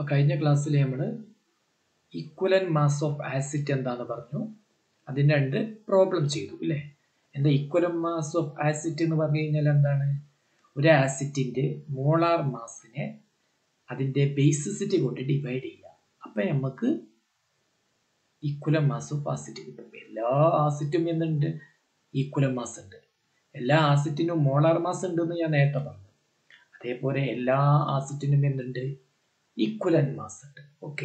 അപ്പോൾ കഴിഞ്ഞ ക്ലാസ്സിൽ നമ്മൾ ഇക്വലൻ മാസ് ഓഫ് ആസിഡ് എന്താന്ന് പറഞ്ഞു അതിന് രണ്ട് പ്രോബ്ലം ചെയ്തു അല്ലേ എന്താ ഇക്വലൻ മാസ് ഓഫ് ആസിഡ് എന്ന് പറഞ്ഞു കഴിഞ്ഞാൽ എന്താണ് ഒരു ആസിഡിന്റെ മോളാർ മാസിനെ അതിന്റെ ബേസിസിറ്റി കൊണ്ട് ഡിവൈഡ് ചെയ്യുക അപ്പം നമുക്ക് ഈക്വലം മാസ് ഓഫ് ആസിഡ് കിട്ടും എല്ലാ ആസിഡും എന്തുണ്ട് ഈക്വലം മാസ് ഉണ്ട് എല്ലാ ആസിഡിനും മോളാർ മാസ് ഉണ്ട് എന്ന് ഞാൻ നേരത്തെ പറഞ്ഞു അതേപോലെ എല്ലാ ആസിഡിനും എന്തുണ്ട് ഈക്വലൻ മാസ് ഉണ്ട് ഓക്കെ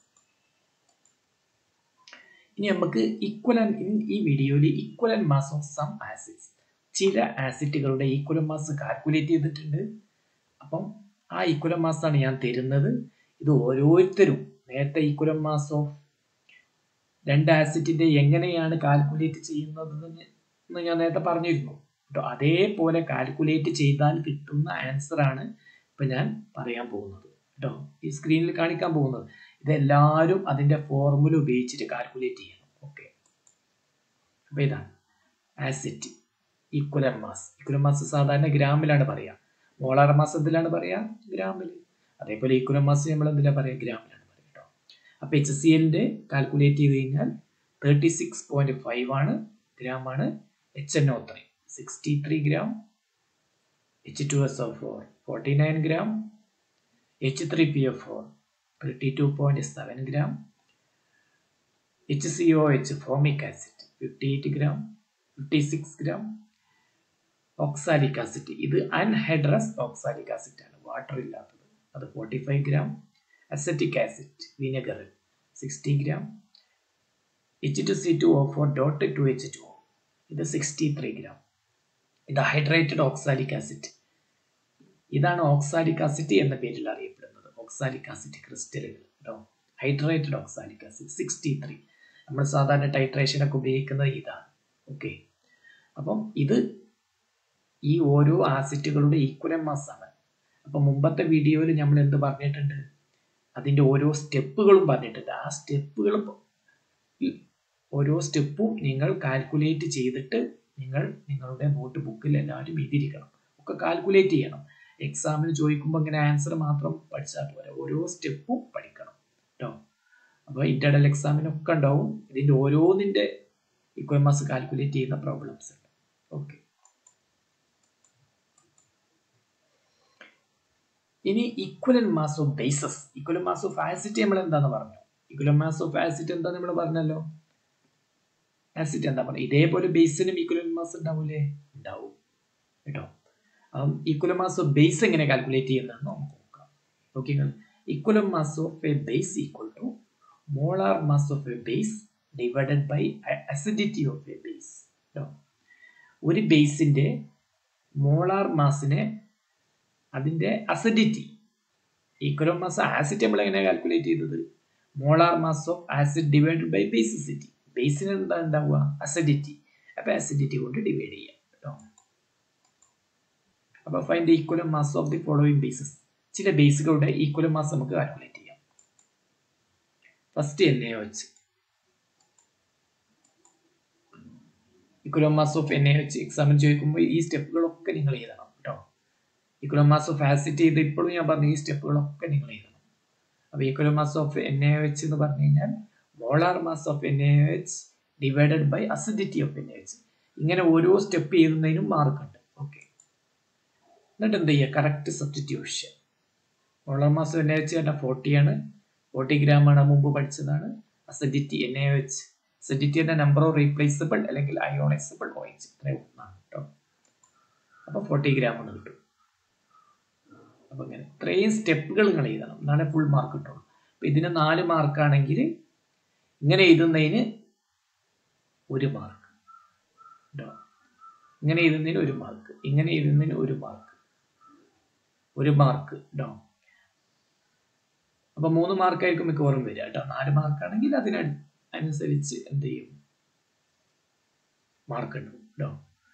ഇനി നമുക്ക് ഈക്വലൻ ഈ വീഡിയോയിൽ equivalent mass of some acids ചില ആസിഡുകളുടെ ഈക്വലൻ മാസ് കാൽക്കുലേറ്റ് ചെയ്തിട്ടുണ്ട് അപ്പം ആ ഈക്വലൻ മാസ് ആണ് ഞാൻ തരുന്നത് ഇത് ഓരോരുത്തരും നേരത്തെ ഈക്വലൻ മാസ് ഓഫ് രണ്ട് ആസിഡിന്റെ എങ്ങനെയാണ് കാൽക്കുലേറ്റ് ചെയ്യുന്നത് എന്ന് ഞാൻ നേരത്തെ പറഞ്ഞിരുന്നു കേട്ടോ അതേപോലെ കാൽക്കുലേറ്റ് ചെയ്താൽ കിട്ടുന്ന ആൻസർ ആണ് ഇപ്പൊ ഞാൻ പറയാൻ പോകുന്നത് കേട്ടോ ഈ സ്ക്രീനിൽ കാണിക്കാൻ പോകുന്നത് ഇതെല്ലാവരും അതിന്റെ ഫോർമുല ഉപയോഗിച്ചിട്ട് കാൽക്കുലേറ്റ് ചെയ്യണം ഓക്കെ അപ്പൊ ഇതാണ് acid equivalent mass equivalent mass സാധാരണ ഗ്രാമിലാണ് പറയാ മോളാർ മാസ് എന്തിലാണ് പറയാ ഗ്രാമിൽ അതേപോലെ ഈക്വലൻ മാസ് നമ്മൾ എന്തിനാ പറയാ ഗ്രാമിലാണ് പറയാ കേട്ടോ അപ്പൊ എച്ച് സി എല്ലിന്റെ കാൽക്കുലേറ്റ് ചെയ്ത് കഴിഞ്ഞാൽ തേർട്ടി സിക്സ് പോയിന്റ് ഫൈവ് ആണ് ഗ്രാം ആണ് H N O three sixty three gram H two S O four forty nine gram H three P F four thirty two point seven gram H C O H formic acid fifty eight gram fifty six gram oxalic acid ഇത് anhydrous oxalic acid ആണ് water ഇല്ലാത്തത് അത് forty five gram acetic acid vinegar sixty gram H two C to O four dot two H two O ഇത് sixty three gram ഇത് hydrated oxalic acid ഇതാണ് oxalic acid എന്ന പേരിൽ അറിയപ്പെടുന്നത് oxalic acid ക്രിസ്റ്റലുകൾ കേട്ടോ hydrated oxalic acid sixty three നമ്മൾ സാധാരണ ടൈട്രേഷനൊക്കെ ഉപയോഗിക്കുന്നത് ഇതാണ് ഓക്കെ അപ്പം ഇത് ഈ ഓരോ ആസിഡുകളുടെ ഈക്വലൻ മാസ് ആണ് അപ്പം മുമ്പത്തെ വീഡിയോയിൽ നമ്മൾ എന്ത് പറഞ്ഞിട്ടുണ്ട് അതിൻ്റെ ഓരോ സ്റ്റെപ്പുകളും പറഞ്ഞിട്ടുണ്ട് ആ സ്റ്റെപ്പുകൾ ഓരോ സ്റ്റെപ്പും നിങ്ങൾ കാൽക്കുലേറ്റ് ചെയ്തിട്ട് നിങ്ങൾ നിങ്ങളുടെ നോട്ട് ബുക്കിൽ എല്ലാവരും എഴുതിയിരിക്കണം ഒക്കെ കാൽക്കുലേറ്റ് ചെയ്യണം എക്സാമിന് ചോദിക്കുമ്പോൾ ഇങ്ങനെ ആൻസർ മാത്രം പഠിച്ചാൽ പോരാ ഓരോ സ്റ്റെപ്പും പഠിക്കണം കേട്ടോ അപ്പോൾ ഇന്റർണൽ എക്സാമിനൊക്കെ ഉണ്ടാവും ഇതിൻ്റെ ഓരോന്നിൻ്റെ ഇക്വൽ മാസ് കാൽക്കുലേറ്റ് ചെയ്യുന്ന പ്രോബ്ലംസ് ഉണ്ട് ഓക്കെ ഇനി equivalent mass of bases equivalent mass of acid നമ്മൾ എന്താന്ന് പറഞ്ഞു ഇക്വലൻ മാസ് ഓഫ് ആസിഡ് എന്താ നമ്മൾ പറഞ്ഞല്ലോ ആസിഡ് എന്താ പറയുക ഇതേപോലെ ബേസിനും ഈക്വലൻ മാസ് ഉണ്ടാവൂലേ ഉണ്ടാവും കേട്ടോ അപ്പം ഈക്വലൻ മാസ് ഓഫ് ബേസ് എങ്ങനെ കാൽക്കുലേറ്റ് ചെയ്യുന്നതെന്ന് നമുക്ക് നോക്കാം okay equivalent mass of a base equal to molar mass of a base divided by acidity of a base കേട്ടോ ഒരു ബേസിന്റെ മോളാർ മാസിനെ അതിന്റെ അസിഡിറ്റി ഈക്വലൻ മാസ് ആസിഡ് നമ്മൾ എങ്ങനെ കാൽക്കുലേറ്റ് ചെയ്തത് molar mass of acid divided by basicity ബേസിന് എന്താ ഉണ്ടാവുക acidity അപ്പൊ അസിഡിറ്റി കൊണ്ട് ഡിവൈഡ് ചെയ്യാം കേട്ടോ അപ്പൊ find the equivalent mass of the following bases ചില ബേസുകളുടെ ഈക്വലൻ മാസ് നമുക്ക് കാൽക്കുലേറ്റ് ചെയ്യാം ഫസ്റ്റ് എൻ എ വെച്ച് equivalent mass of N A വെച്ച് എക്സാമിന് ചോദിക്കുമ്പോൾ ഈ സ്റ്റെപ്പുകളൊക്കെ നിങ്ങൾ എഴുതണം കേട്ടോ ഈക്വലൻ മാസ് ഓഫ് ആസിഡ് ചെയ്ത് ഇപ്പോഴും ഞാൻ പറഞ്ഞ ഈ സ്റ്റെപ്പുകളൊക്കെ നിങ്ങൾ എഴുതണം അപ്പൊ equivalent mass of N A വെച്ച് എന്ന് പറഞ്ഞു കഴിഞ്ഞാൽ molar mass of N A H divided by acidity of N H ഇങ്ങനെ ഓരോ സ്റ്റെപ്പ് ചെയ്യുന്നതിനും മാർക്ക് ഉണ്ട് ഓക്കെ എന്നിട്ട് എന്ത് ചെയ്യുക correct substitution molar mass N A H പറഞ്ഞാൽ ഫോർട്ടിയാണ് ഫോർട്ടി ഗ്രാം ആണ് മുമ്പ് പഠിച്ചതാണ് അസിഡിറ്റി എൻ എ എച്ച് അസിഡിറ്റിയുടെ നമ്പർ ഓഫ് റീപ്ലേസബിൾ അല്ലെങ്കിൽ അയോണൈസബിൾ ഒ എച്ച് ഇത്രയും ഒന്നാണ് കേട്ടോ അപ്പോൾ ഫോർട്ടി ഗ്രാം ആണ് കിട്ടും അപ്പൊ ഇങ്ങനെ ഇത്രയും സ്റ്റെപ്പുകൾ നിങ്ങൾ എഴുതണം എന്നാലേ ഫുൾ മാർക്ക് കിട്ടുള്ളൂ അപ്പൊ ഇതിന് നാല് മാർക്കാണെങ്കിൽ ഇങ്ങനെ എഴുതുന്നതിന് ഒരു മാർക്ക് കേട്ടോ ഇങ്ങനെ എഴുതുന്നതിന് ഒരു മാർക്ക് ഇങ്ങനെ എഴുതുന്നതിന് ഒരു മാർക്ക് ഒരു മാർക്ക് കേട്ടോ അപ്പൊ മൂന്ന് മാർക്കായിരിക്കും മിക്കവാറും വരിക കേട്ടോ നാല് മാർക്കാണെങ്കിൽ അതിന് അനുസരിച്ച് എന്ത് ചെയ്യും മാർക്ക് ഉണ്ടാവും കേട്ടോ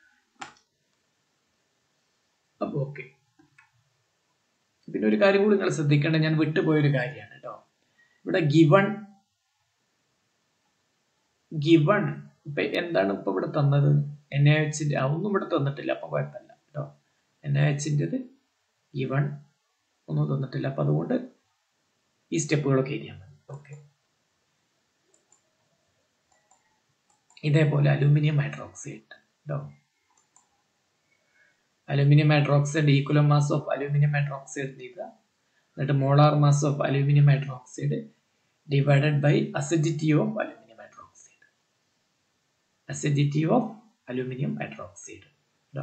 അപ്പൊ ഓക്കെ പിന്നെ ഒരു കാര്യം കൂടി നിങ്ങൾ ശ്രദ്ധിക്കേണ്ട ഞാൻ വിട്ടുപോയൊരു കാര്യമാണ് കേട്ടോ ഇവിടെ ഗിവൺ ഗിവൺ ഇപ്പൊ എന്താണ് ഇപ്പൊ ഇവിടെ തന്നത് എൻ എ എച്ചിന്റെ അതൊന്നും ഇവിടെ തന്നിട്ടില്ല അപ്പൊ കുഴപ്പമില്ല കേട്ടോ എൻ എ എച്ചിൻ്റെത് ഗിവൺ ഒന്നും തന്നിട്ടില്ല അപ്പൊ അതുകൊണ്ട് ഈ സ്റ്റെപ്പുകളൊക്കെ എഴുതിയാൽ മതി ഓക്കെ ഇതേപോലെ അലൂമിനിയം ഹൈഡ്രോക്സൈഡ് കേട്ടോ aluminium hydroxide equivalent mass of aluminium hydroxide എഴുതുക എന്നിട്ട് molar mass of aluminium hydroxide divided by acidity of aluminium hydroxide acidity of aluminium hydroxide കേട്ടോ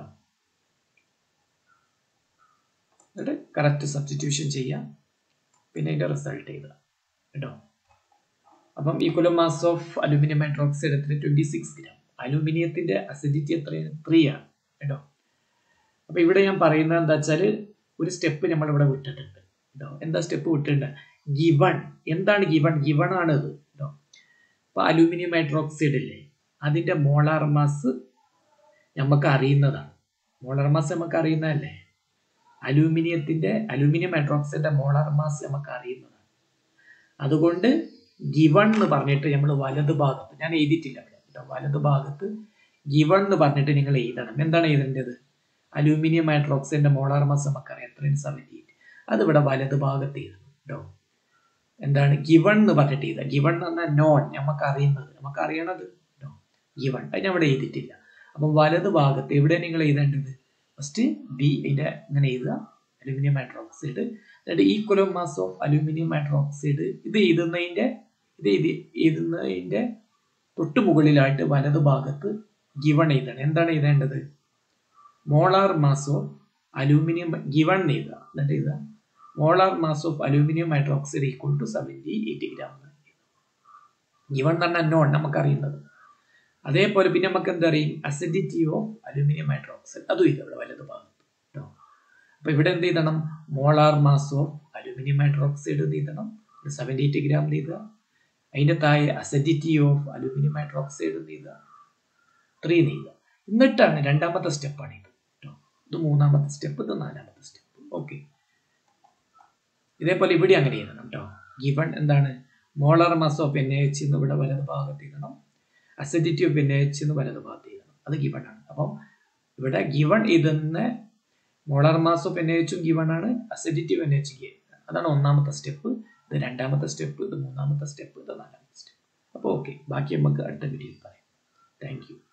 എന്നിട്ട് കറക്റ്റ് സബ്സ്റ്റിറ്റ്യൂഷൻ ചെയ്യാം പിന്നെ അതിന്റെ റിസൾട്ട് എഴുതുക കേട്ടോ അപ്പം equivalent mass of aluminium hydroxide എത്ര ട്വന്റി സിക്സ് ഗ്രാം അലൂമിനിയത്തിന്റെ അസിഡിറ്റി എത്രയാണ് ത്രീ ആണ് കേട്ടോ അപ്പൊ ഇവിടെ ഞാൻ പറയുന്നത് എന്താ വെച്ചാൽ ഒരു സ്റ്റെപ്പ് നമ്മൾ ഇവിടെ വിട്ടിട്ടുണ്ട് കേട്ടോ എന്താ സ്റ്റെപ്പ് വിട്ടിട്ടുണ്ട് ഗിവൺ എന്താണ് ഗിവൺ ഗിവൺ ആണ് ഇത് കേട്ടോ അപ്പൊ അലൂമിനിയം ഹൈഡ്രോക്സൈഡ് ഇല്ലേ അതിന്റെ മോളാർ മാസ് നമുക്ക് അറിയുന്നതാണ് മോളാർ മാസ് നമുക്ക് അറിയുന്നതല്ലേ അലൂമിനിയത്തിന്റെ അലൂമിനിയം ഹൈഡ്രോക്സൈഡിന്റെ മോളാർ മാസ് നമുക്ക് അറിയുന്നതാണ് അതുകൊണ്ട് ഗിവൺ എന്ന് പറഞ്ഞിട്ട് നമ്മൾ വലത് ഭാഗത്ത് ഞാൻ എഴുതിയിട്ടില്ല ഇവിടെ കേട്ടോ വലത് ഭാഗത്ത് ഗിവൺ എന്ന് പറഞ്ഞിട്ട് നിങ്ങൾ എഴുതണം എന്താണ് എഴുതേണ്ടത് അലൂമിനിയം ഹൈഡ്രോക്സൈഡിന്റെ മോളാർ മാസ് നമുക്കറിയാം എത്രയും സെവൻറ്റി എയ്റ്റ് അത് ഇവിടെ വലത് ഭാഗത്ത് എഴുതണം കേട്ടോ എന്താണ് ഗിവൺ എന്ന് പറഞ്ഞിട്ട് എഴുതുക ഗിവൺ എന്ന് പറഞ്ഞാൽ നോൺ നമുക്ക് അറിയുന്നത് നമുക്ക് അറിയണത് കേട്ടോ ഗിവൺ അത് ഞാൻ ഇവിടെ എഴുതിയിട്ടില്ല അപ്പം വലത് ഭാഗത്ത് എവിടെ നിങ്ങൾ എഴുതേണ്ടത് ഫസ്റ്റ് ബി ഇതിന്റെ ഇങ്ങനെ എഴുതുക അലൂമിനിയം ഹൈഡ്രോക്സൈഡ് എന്നിട്ട് equivalent mass of aluminium hydroxide ഇത് എഴുതുന്നതിന്റെ ഇത് എഴുതി എഴുതുന്നതിന്റെ തൊട്ട് മുകളിലായിട്ട് വലത് ഭാഗത്ത് ഗിവൺ എഴുതണം എന്താണ് എഴുതേണ്ടത് molar mass of aluminium given എഴുതുക എന്നിട്ട് എഴുതുക molar mass of aluminium hydroxide equal to seventy eighty gram given എന്ന് പറഞ്ഞാൽ നോൺ നമുക്കറിയുന്നത് അതേപോലെ പിന്നെ നമുക്ക് എന്താ അറിയും അസിഡിറ്റി ഓഫ് അലൂമിനിയം ഹൈഡ്രോക്സൈഡ് അതും ഇത് ഇവിടെ വലത് ഭാഗത്ത് കേട്ടോ അപ്പൊ ഇവിടെ എന്ത് ചെയ്തണം molar mass of aluminium hydroxide എന്ത് ചെയ്തണം സെവൻറ്റി എയ്റ്റ് ഗ്രാം എഴുതുക അതിന്റെ താഴെ അസിഡിറ്റി ഓഫ് അലൂമിനിയം ഹൈഡ്രോക്സൈഡ് എന്ത് ചെയ്യുക ത്രീ എഴുതുക എന്നിട്ടാണ് രണ്ടാമത്തെ സ്റ്റെപ്പാണ് ഇത് കേട്ടോ ഇത് മൂന്നാമത്തെ സ്റ്റെപ്പ് ഇത് നാലാമത്തെ സ്റ്റെപ്പ് ഓക്കെ ഇതേപോലെ ഇവിടെ അങ്ങനെ എഴുതണം കേട്ടോ ഗിവൺ എന്താണ് molar mass of N H എന്ന് ഇവിടെ വലത് ഭാഗത്ത് എഴുതണം അസിഡിറ്റി ഓഫ് എൻ എച്ച് എന്ന് വലത് ഭാഗത്ത് എഴുതണം അത് ഗിവൺ ആണ് അപ്പം ഇവിടെ ഗിവൺ എഴുതുന്ന മോളാർ മാസ് ഓഫ് എൻ എച്ചും ഗിവൺ ആണ് അസിഡിറ്റി ഓഫ് എൻ എച്ച് അതാണ് ഒന്നാമത്തെ സ്റ്റെപ്പ് ഇത് രണ്ടാമത്തെ സ്റ്റെപ്പ് ഇത് മൂന്നാമത്തെ സ്റ്റെപ്പ് ഇത് നാലാമത്തെ സ്റ്റെപ്പ് അപ്പോൾ ഓക്കെ ബാക്കി നമുക്ക് അടുത്ത വീഡിയോയിൽ പറയാം താങ്ക് യു